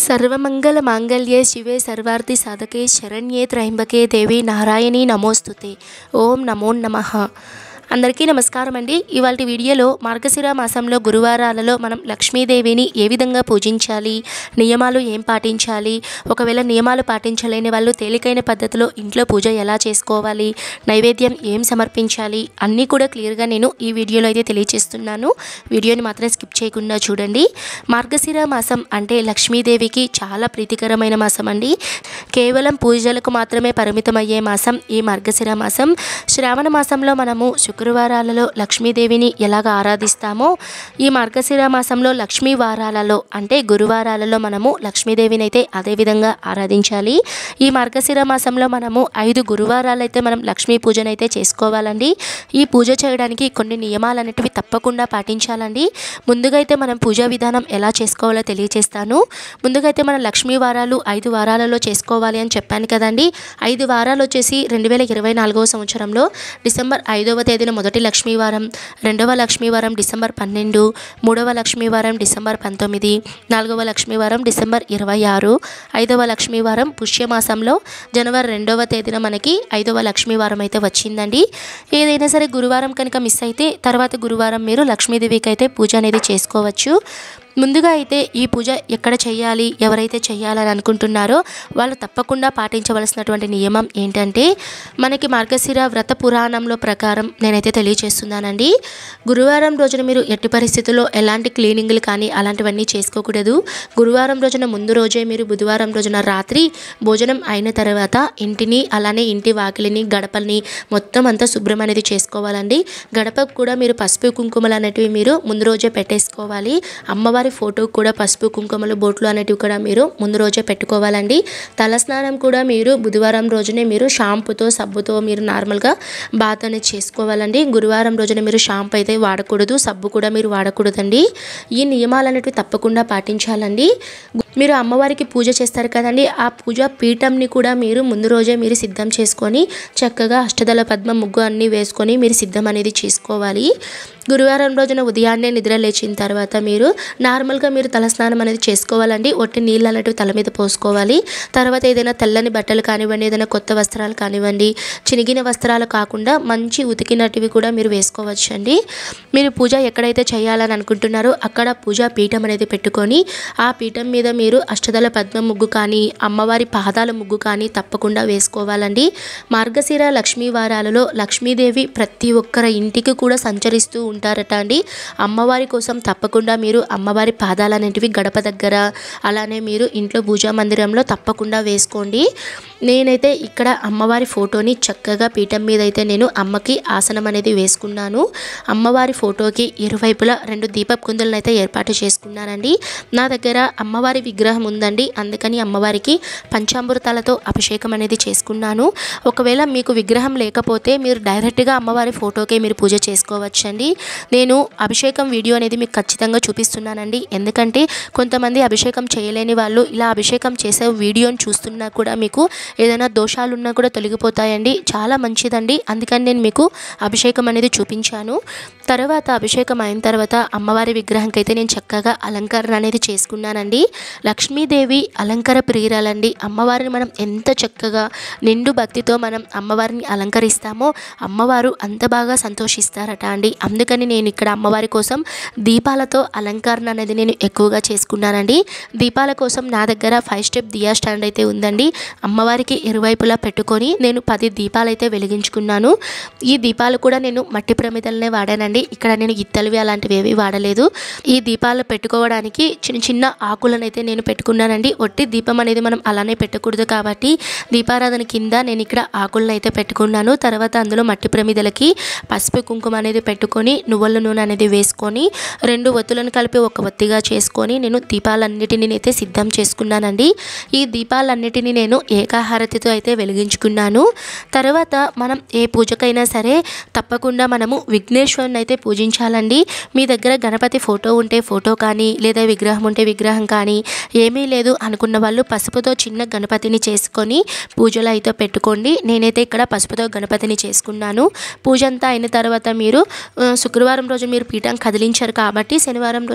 సర్వమంగళ మాంగళ్యే శివే సర్వార్థి సాధకే శరణ్యే త్రయంబకే దేవి నారాయణి నమోస్తుతే ఓం నమో నమః అందరికీ నమస్కారం అండి ఇవాళ వీడియోలో మార్గశిర మాసంలో గురువారాలలో మనం లక్ష్మీదేవిని ఏ విధంగా పూజించాలి నియమాలు ఏం పాటించాలి ఒకవేళ నియమాలు పాటించలేని వాళ్ళు తేలికైన పద్ధతిలో ఇంట్లో పూజ ఎలా చేసుకోవాలి నైవేద్యం ఏం సమర్పించాలి అన్నీ కూడా క్లియర్గా నేను ఈ వీడియోలో అయితే తెలియజేస్తున్నాను వీడియోని మాత్రం స్కిప్ చేయకుండా చూడండి మార్గశిర మాసం అంటే లక్ష్మీదేవికి చాలా ప్రీతికరమైన మాసం అండి కేవలం పూజలకు మాత్రమే పరిమితమయ్యే మాసం ఈ మార్గశిర మాసం శ్రావణ మాసంలో మనము శుక్రవారాలలో లక్ష్మీదేవిని ఎలాగ ఆరాధిస్తామో ఈ మార్గశిర మాసంలో లక్ష్మీ వారాలలో అంటే గురువారాలలో మనము లక్ష్మీదేవిని అయితే అదేవిధంగా ఆరాధించాలి ఈ మార్గశిర మాసంలో మనము ఐదు గురువారాలు అయితే మనం లక్ష్మీ పూజను అయితే చేసుకోవాలండి ఈ పూజ చేయడానికి కొన్ని నియమాలు అనేటివి తప్పకుండా పాటించాలండి ముందుగా అయితే మనం పూజా విధానం ఎలా చేసుకోవాలో తెలియజేస్తాను ముందుగా అయితే మనం లక్ష్మీ వారాలు ఐదు వారాలలో చేసుకోవాలి అని చెప్పాను కదండి ఐదు వారాలు వచ్చేసి రెండు వేల ఇరవై నాలుగవ సంవత్సరంలో డిసెంబర్ ఐదవ తేదీన మొదటి లక్ష్మీవారం రెండవ లక్ష్మీవారం డిసెంబర్ పన్నెండు మూడవ లక్ష్మీవారం డిసెంబర్ పంతొమ్మిది నాలుగవ లక్ష్మీవారం డిసెంబర్ ఇరవై ఆరు ఐదవ లక్ష్మీవారం పుష్యమాసంలో జనవరి రెండవ తేదీన మనకి ఐదవ లక్ష్మీవారం అయితే వచ్చిందండి ఏదైనా సరే గురువారం కనుక మిస్ అయితే తర్వాత గురువారం మీరు లక్ష్మీదేవికి అయితే పూజ అనేది చేసుకోవచ్చు ముందుగా అయితే ఈ పూజ ఎక్కడ చేయాలి ఎవరైతే చేయాలని అనుకుంటున్నారో వాళ్ళు తప్పకుండా పాటించవలసినటువంటి నియమం ఏంటంటే మనకి మార్గశిర వ్రత పురాణంలో ప్రకారం నేనైతే తెలియజేస్తున్నానండి గురువారం రోజున మీరు ఎట్టి పరిస్థితుల్లో ఎలాంటి క్లీనింగ్లు కానీ అలాంటివన్నీ చేసుకోకూడదు గురువారం రోజున ముందు రోజే మీరు బుధవారం రోజున రాత్రి భోజనం అయిన తర్వాత ఇంటిని అలానే ఇంటి వాకిలిని గడపల్ని మొత్తం అంతా శుభ్రం అనేది చేసుకోవాలండి గడపకు కూడా మీరు పసుపు కుంకుమలు అనేటివి మీరు ముందు రోజే పెట్టేసుకోవాలి అమ్మవారి ఫోటోకి కూడా పసుపు కుంకుమలు బొట్లు అనేటివి కూడా మీరు ముందు రోజే పెట్టుకోవాలండి తలస్నానం కూడా మీరు బుధవారం రోజునే మీరు షాంపుతో సబ్బుతో మీరు నార్మల్గా బాత్ అనేది చేసుకోవాలండి గురువారం రోజున మీరు షాంపూ అయితే వాడకూడదు సబ్బు కూడా మీరు వాడకూడదండి ఈ నియమాలు అనేటివి తప్పకుండా పాటించాలండి మీరు అమ్మవారికి పూజ చేస్తారు కదండి ఆ పూజ పీఠంని కూడా మీరు ముందు రోజే మీరు సిద్ధం చేసుకొని చక్కగా అష్టదళ పద్మ ముగ్గు అన్నీ వేసుకొని మీరు సిద్ధం అనేది చేసుకోవాలి గురువారం రోజున ఉదయాన్నే నిద్ర లేచిన తర్వాత మీరు నార్మల్గా మీరు తలస్నానం అనేది చేసుకోవాలండి ఒట్టి నీళ్ళు అనేటివి తల మీద పోసుకోవాలి తర్వాత ఏదైనా తెల్లని బట్టలు కానివ్వండి ఏదైనా కొత్త వస్త్రాలు కానివ్వండి చినిగిన వస్త్రాలు కాకుండా మంచి ఉతికినటివి కూడా మీరు వేసుకోవచ్చు అండి మీరు పూజ ఎక్కడైతే చేయాలని అనుకుంటున్నారో అక్కడ పూజా పీఠం అనేది పెట్టుకొని ఆ పీఠం మీద మీరు అష్టదళ పద్మ ముగ్గు కానీ అమ్మవారి పాదాల ముగ్గు కానీ తప్పకుండా వేసుకోవాలండి మార్గశిర లక్ష్మీ వారాలలో లక్ష్మీదేవి ప్రతి ఒక్కరి ఇంటికి కూడా సంచరిస్తూ ఉంటారట అండి అమ్మవారి కోసం తప్పకుండా మీరు అమ్మవారి పాదాలు అనేటివి గడప దగ్గర అలానే మీరు ఇంట్లో పూజా మందిరంలో తప్పకుండా వేసుకోండి నేనైతే ఇక్కడ అమ్మవారి ఫోటోని చక్కగా పీఠం మీద అయితే నేను అమ్మకి ఆసనం అనేది వేసుకున్నాను అమ్మవారి ఫోటోకి ఇరువైపులా రెండు దీపపు కుందులను అయితే ఏర్పాటు చేసుకున్నానండి నా దగ్గర అమ్మవారి విగ్రహం ఉందండి అందుకని అమ్మవారికి పంచామృతాలతో అభిషేకం అనేది చేసుకున్నాను ఒకవేళ మీకు విగ్రహం లేకపోతే మీరు డైరెక్ట్గా అమ్మవారి ఫోటోకే మీరు పూజ చేసుకోవచ్చండి నేను అభిషేకం వీడియో అనేది మీకు ఖచ్చితంగా చూపిస్తున్నానండి ఎందుకంటే కొంతమంది అభిషేకం చేయలేని వాళ్ళు ఇలా అభిషేకం చేసే వీడియోని చూస్తున్నా కూడా మీకు ఏదైనా దోషాలు ఉన్నా కూడా తొలగిపోతాయండి చాలా మంచిదండి అందుకని నేను మీకు అభిషేకం అనేది చూపించాను తర్వాత అభిషేకం అయిన తర్వాత అమ్మవారి విగ్రహంకి అయితే నేను చక్కగా అలంకరణ అనేది చేసుకున్నానండి లక్ష్మీదేవి అలంకార ప్రియురాలండి అమ్మవారిని మనం ఎంత చక్కగా నిండు భక్తితో మనం అమ్మవారిని అలంకరిస్తామో అమ్మవారు అంత బాగా సంతోషిస్తారట అండి అందుకని నేను ఇక్కడ అమ్మవారి కోసం దీపాలతో అలంకరణ అనేది నేను ఎక్కువగా చేసుకున్నానండి దీపాల కోసం నా దగ్గర ఫైవ్ స్టెప్ దియా స్టాండ్ అయితే ఉందండి అమ్మవారికి ఇరువైపులా పెట్టుకొని నేను పది దీపాలు అయితే వెలిగించుకున్నాను ఈ దీపాలు కూడా నేను మట్టి ప్రమిదలనే వాడానండి ఇక్కడ నేను ఇత్తలివి అలాంటివి ఏవి వాడలేదు ఈ దీపాలు పెట్టుకోవడానికి చిన్న చిన్న ఆకులను అయితే నేను పెట్టుకున్నానండి ఒట్టి దీపం అనేది మనం అలానే పెట్టకూడదు కాబట్టి దీపారాధన కింద నేను ఇక్కడ ఆకులను అయితే పెట్టుకున్నాను తర్వాత అందులో మట్టి ప్రమిదలకి పసుపు కుంకుమ అనేది పెట్టుకొని నువ్వుల నూనె అనేది వేసుకొని రెండు ఒత్తులను కలిపి ఒక ఒత్తిగా చేసుకొని నేను దీపాలన్నిటిని అయితే సిద్ధం చేసుకున్నానండి ఈ దీపాలన్నిటిని నేను ఏకాహారతితో అయితే వెలిగించుకున్నాను తర్వాత మనం ఏ పూజకైనా సరే తప్పకుండా మనము విఘ్నేశ్వరుని అయితే పూజించాలండి మీ దగ్గర గణపతి ఫోటో ఉంటే ఫోటో కానీ లేదా విగ్రహం ఉంటే విగ్రహం కానీ ఏమీ లేదు అనుకున్న వాళ్ళు పసుపుతో చిన్న గణపతిని చేసుకొని పూజలు అయితే పెట్టుకోండి నేనైతే ఇక్కడ పసుపుతో గణపతిని చేసుకున్నాను పూజ అంతా అయిన తర్వాత మీరు ఆ, శుక్రవారం రోజు మీరు పీఠం కదిలించారు కాబట్టి శనివారం రోజున మీరు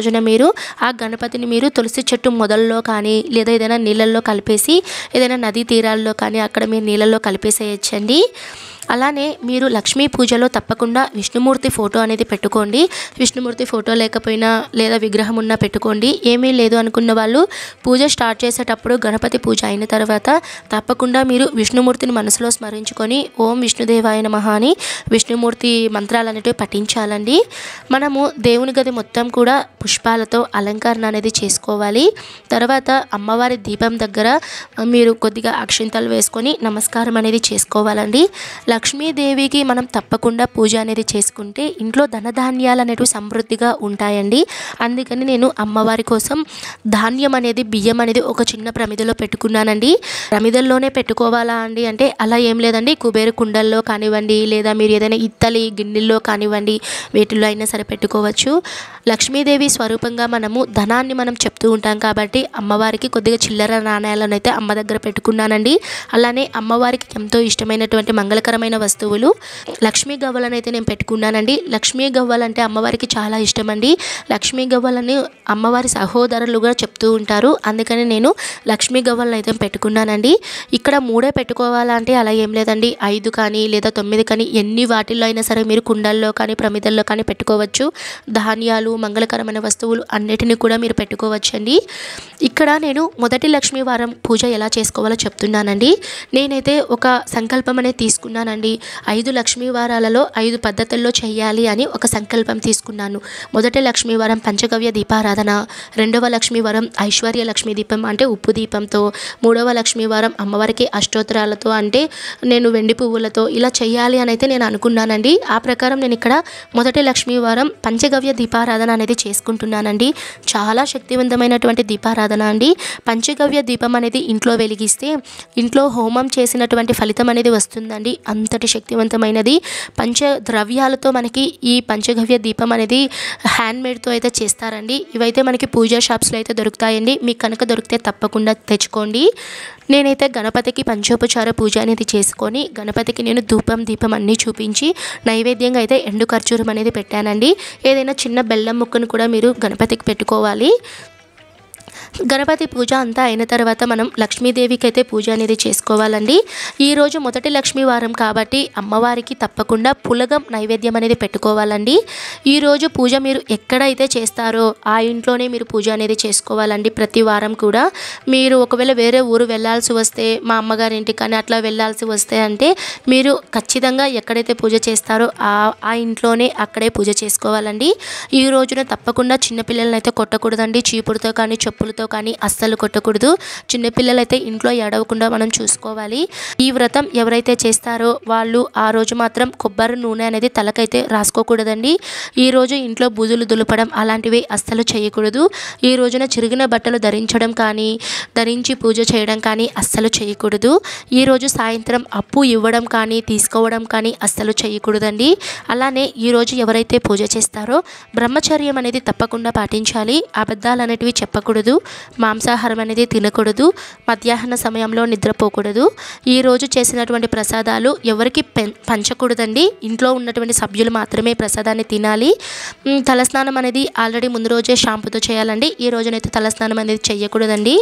మీరు ఆ గణపతిని మీరు తులసి చెట్టు మొదల్లో కానీ లేదా ఏదైనా నీళ్ళల్లో కలిపేసి ఏదైనా నదీ తీరాల్లో కానీ అక్కడ మీరు నీళ్ళల్లో కలిపేసేయచ్చండి అలానే మీరు లక్ష్మీ పూజలో తప్పకుండా విష్ణుమూర్తి ఫోటో అనేది పెట్టుకోండి విష్ణుమూర్తి ఫోటో లేకపోయినా లేదా విగ్రహం ఉన్నా పెట్టుకోండి ఏమీ లేదు అనుకున్న వాళ్ళు పూజ స్టార్ట్ చేసేటప్పుడు గణపతి పూజ అయిన తర్వాత తప్పకుండా మీరు విష్ణుమూర్తిని మనసులో స్మరించుకొని ఓం విష్ణుదేవాయ నమః అని విష్ణుమూర్తి మంత్రాలు అనేటివి పఠించాలండి మనము దేవుని గది మొత్తం కూడా పుష్పాలతో అలంకరణ అనేది చేసుకోవాలి తర్వాత అమ్మవారి దీపం దగ్గర మీరు కొద్దిగా అక్షింతలు వేసుకొని నమస్కారం అనేది చేసుకోవాలండి లక్ష్మీదేవికి మనం తప్పకుండా పూజ అనేది చేసుకుంటే ఇంట్లో ధనధాన్యాలు అనేటివి సమృద్ధిగా ఉంటాయండి అందుకని నేను అమ్మవారి కోసం ధాన్యం అనేది బియ్యం అనేది ఒక చిన్న ప్రమిదలో పెట్టుకున్నానండి ప్రమిదల్లోనే పెట్టుకోవాలా అండి అంటే అలా ఏం లేదండి కుబేరు కుండల్లో కానివ్వండి లేదా మీరు ఏదైనా ఇత్తలి గిన్నెల్లో కానివ్వండి వీటిల్లో అయినా సరే పెట్టుకోవచ్చు లక్ష్మీదేవి స్వరూపంగా మనము ధనాన్ని మనం చెప్తూ ఉంటాం కాబట్టి అమ్మవారికి కొద్దిగా చిల్లర నాణ్యాలను అయితే అమ్మ దగ్గర పెట్టుకున్నానండి అలానే అమ్మవారికి ఎంతో ఇష్టమైనటువంటి మంగళకరమైన వస్తువులు లక్ష్మీ గవ్వలను అయితే నేను పెట్టుకున్నానండి లక్ష్మీ గవ్వలు అంటే అమ్మవారికి చాలా ఇష్టమండి లక్ష్మీ గవ్వలని అమ్మవారి సహోదరులుగా చెప్తూ ఉంటారు అందుకని నేను లక్ష్మీ గవ్వలను అయితే పెట్టుకున్నానండి ఇక్కడ మూడే పెట్టుకోవాలా అంటే అలా ఏం లేదండి ఐదు కానీ లేదా తొమ్మిది కానీ ఎన్ని వాటిల్లో అయినా సరే మీరు కుండల్లో కానీ ప్రమిదల్లో కానీ పెట్టుకోవచ్చు ధాన్యాలు మంగళకరమైన వస్తువులు అన్నిటిని కూడా మీరు పెట్టుకోవచ్చండి ఇక్కడ నేను మొదటి లక్ష్మీ వారం పూజ ఎలా చేసుకోవాలో చెప్తున్నానండి నేనైతే ఒక సంకల్పం అనేది తీసుకున్నానండి ఐదు లక్ష్మీ వారాలలో ఐదు పద్ధతుల్లో చేయాలి అని ఒక సంకల్పం తీసుకున్నాను మొదటి లక్ష్మీ వారం పంచగవ్య దీపారాధన రెండవ లక్ష్మీ వారం ఐశ్వర్య లక్ష్మీ దీపం అంటే ఉప్పు దీపంతో మూడవ లక్ష్మీ వారం అమ్మవారికి అష్టోత్తరాలతో అంటే నేను వెండి పువ్వులతో ఇలా చేయాలి అని అయితే నేను అనుకున్నానండి ఆ ప్రకారం నేను ఇక్కడ మొదటి లక్ష్మీ వారం పంచగవ్య దీపారాధన అనేది చేసుకుంటున్నానండి చాలా శక్తివంతమైనటువంటి దీపారాధన అండి పంచగవ్య దీపం అనేది ఇంట్లో వెలిగిస్తే ఇంట్లో హోమం చేసినటువంటి ఫలితం అనేది వస్తుందండి అంతటి శక్తివంతమైనది పంచ ద్రవ్యాలతో మనకి ఈ పంచగవ్య దీపం అనేది హ్యాండ్మేడ్తో అయితే చేస్తారండి ఇవైతే మనకి పూజా షాప్స్లో అయితే దొరుకుతాయండి మీకు కనుక దొరికితే తప్పకుండా తెచ్చుకోండి నేనైతే గణపతికి పంచోపచార పూజ అనేది చేసుకొని గణపతికి నేను ధూపం దీపం అన్నీ చూపించి నైవేద్యంగా అయితే ఎండు ఖర్జూరం అనేది పెట్టానండి ఏదైనా చిన్న బెల్లం ముక్కను కూడా మీరు గణపతికి పెట్టుకోవాలి గణపతి పూజ అంతా అయిన తర్వాత మనం లక్ష్మీదేవికి అయితే పూజ అనేది చేసుకోవాలండి ఈరోజు మొదటి లక్ష్మీ వారం కాబట్టి అమ్మవారికి తప్పకుండా పులగం నైవేద్యం అనేది పెట్టుకోవాలండి ఈరోజు పూజ మీరు ఎక్కడైతే చేస్తారో ఆ ఇంట్లోనే మీరు పూజ అనేది చేసుకోవాలండి ప్రతి వారం కూడా మీరు ఒకవేళ వేరే ఊరు వెళ్ళాల్సి వస్తే మా అమ్మగారి ఇంటికి కానీ అట్లా వెళ్ళాల్సి వస్తే అంటే మీరు ఖచ్చితంగా ఎక్కడైతే పూజ చేస్తారో ఆ ఆ ఇంట్లోనే అక్కడే పూజ చేసుకోవాలండి ఈ రోజున తప్పకుండా చిన్నపిల్లల్ని అయితే కొట్టకూడదండి చీపుడుతో కానీ చెప్పులతో కానీ అస్సలు కొట్టకూడదు చిన్నపిల్లలైతే ఇంట్లో ఏడవకుండా మనం చూసుకోవాలి ఈ వ్రతం ఎవరైతే చేస్తారో వాళ్ళు ఆ రోజు మాత్రం కొబ్బరి నూనె అనేది తలకైతే రాసుకోకూడదండి ఈ రోజు ఇంట్లో బూజులు దులపడం అలాంటివి అస్సలు చేయకూడదు ఈ రోజున చిరిగిన బట్టలు ధరించడం కానీ ధరించి పూజ చేయడం కానీ అస్సలు చేయకూడదు ఈ రోజు సాయంత్రం అప్పు ఇవ్వడం కానీ తీసుకోవడం కానీ అస్సలు చేయకూడదండి అలానే ఈ రోజు ఎవరైతే పూజ చేస్తారో బ్రహ్మచర్యం అనేది తప్పకుండా పాటించాలి అబద్ధాలు అనేటివి చెప్పకూడదు మాంసాహారం అనేది తినకూడదు మధ్యాహ్న సమయంలో నిద్రపోకూడదు ఈ రోజు చేసినటువంటి ప్రసాదాలు ఎవరికి పెం- పంచకూడదండి ఇంట్లో ఉన్నటువంటి సభ్యులు మాత్రమే ప్రసాదాన్ని తినాలి మ్, తలస్నానం అనేది ఆల్రెడీ ముందు రోజే షాంపూతో చేయాలండి ఈ రోజునైతే తలస్నానం అనేది చేయకూడదండి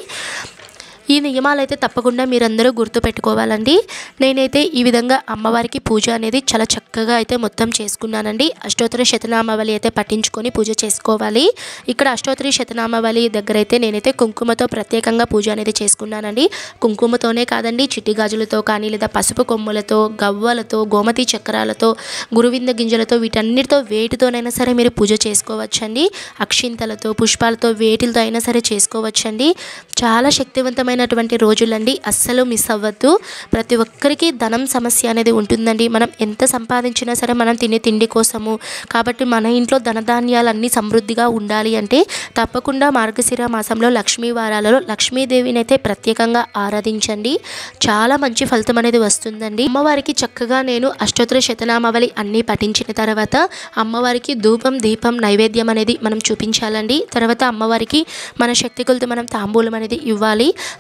ఈ నియమాలు అయితే తప్పకుండా మీరందరూ గుర్తుపెట్టుకోవాలండి నేనైతే ఈ విధంగా అమ్మవారికి పూజ అనేది చాలా చక్కగా అయితే మొత్తం చేసుకున్నానండి అష్టోత్తర శతనామావళి అయితే పఠించుకొని పూజ చేసుకోవాలి ఇక్కడ అష్టోత్తరి శతనామావళి దగ్గర అయితే నేనైతే కుంకుమతో ప్రత్యేకంగా పూజ అనేది చేసుకున్నానండి కుంకుమతోనే కాదండి చిట్టి గాజులతో కానీ లేదా పసుపు కొమ్ములతో గవ్వలతో గోమతి చక్రాలతో గురువింద గింజలతో వీటన్నిటితో వేటితోనైనా సరే మీరు పూజ చేసుకోవచ్చండి అక్షింతలతో పుష్పాలతో వేటిలతో అయినా సరే చేసుకోవచ్చండి చాలా శక్తివంతమైనటువంటి రోజులండి అస్సలు మిస్ అవ్వద్దు ప్రతి ఒక్కరికి ధనం సమస్య అనేది ఉంటుందండి మనం ఎంత సంపాదించినా సరే మనం తినే తిండి కోసము కాబట్టి మన ఇంట్లో ధనధాన్యాలు అన్నీ సమృద్ధిగా ఉండాలి అంటే తప్పకుండా మార్గశిర మాసంలో లక్ష్మీ వారాలలో లక్ష్మీదేవిని అయితే ప్రత్యేకంగా ఆరాధించండి చాలా మంచి ఫలితం అనేది వస్తుందండి అమ్మవారికి చక్కగా నేను అష్టోత్తర శతనామావళి అన్నీ పఠించిన తర్వాత అమ్మవారికి ధూపం దీపం నైవేద్యం అనేది మనం చూపించాలండి తర్వాత అమ్మవారికి మన శక్తి కొలత మనం తాంబూలం అనేది ఇవ్వాలి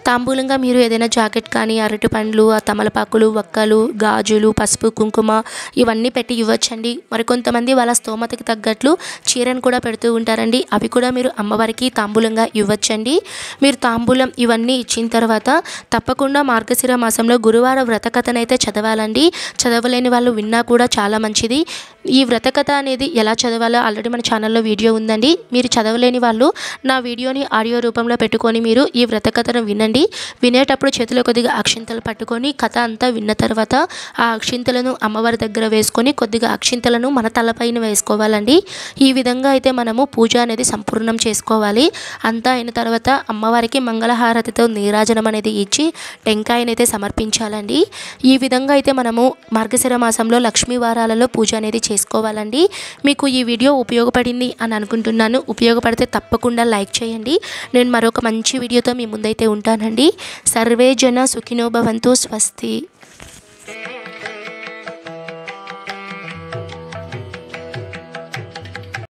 తాంబూలంగా మీరు ఏదైనా జాకెట్ కానీ అరటి పండ్లు ఆ తమలపాకులు వక్కలు గాజులు పసుపు కుంకుమ ఇవన్నీ పెట్టి ఇవ్వచ్చండి మరికొంతమంది వాళ్ళ స్తోమతకి తగ్గట్లు చీరను కూడా పెడుతూ ఉంటారండి అవి కూడా మీరు అమ్మవారికి తాంబూలంగా ఇవ్వచ్చండి మీరు తాంబూలం ఇవన్నీ ఇచ్చిన తర్వాత తప్పకుండా మార్గశిర మాసంలో గురువార వ్రత కథనైతే చదవాలండి చదవలేని వాళ్ళు విన్నా కూడా చాలా మంచిది ఈ వ్రత కథ అనేది ఎలా చదవాలో ఆల్రెడీ మన ఛానల్లో వీడియో ఉందండి మీరు చదవలేని వాళ్ళు నా వీడియోని ఆడియో రూపంలో పెట్టుకొని మీరు ఈ వ్రత కథను వినండి వినేటప్పుడు చేతిలో కొద్దిగా అక్షింతలు పట్టుకొని కథ అంతా విన్న తర్వాత ఆ అక్షింతలను అమ్మవారి దగ్గర వేసుకొని కొద్దిగా అక్షింతలను మన తలపైన వేసుకోవాలండి ఈ విధంగా అయితే మనము పూజ అనేది సంపూర్ణం చేసుకోవాలి అంతా అయిన తర్వాత అమ్మవారికి మంగళహారతితో నీరాజనం అనేది ఇచ్చి టెంకాయనైతే సమర్పించాలండి ఈ విధంగా అయితే మనము మార్గశిర మాసంలో లక్ష్మీ వారాలలో పూజ అనేది చేసుకోవాలండి మీకు ఈ వీడియో ఉపయోగపడింది అని అనుకుంటున్నాను ఉపయోగపడితే తప్పకుండా లైక్ చేయండి నేను మరొక మంచి వీడియోతో మీ ముందైతే ఉంటానండి సర్వే జన సుఖినో భవంతు స్వస్తి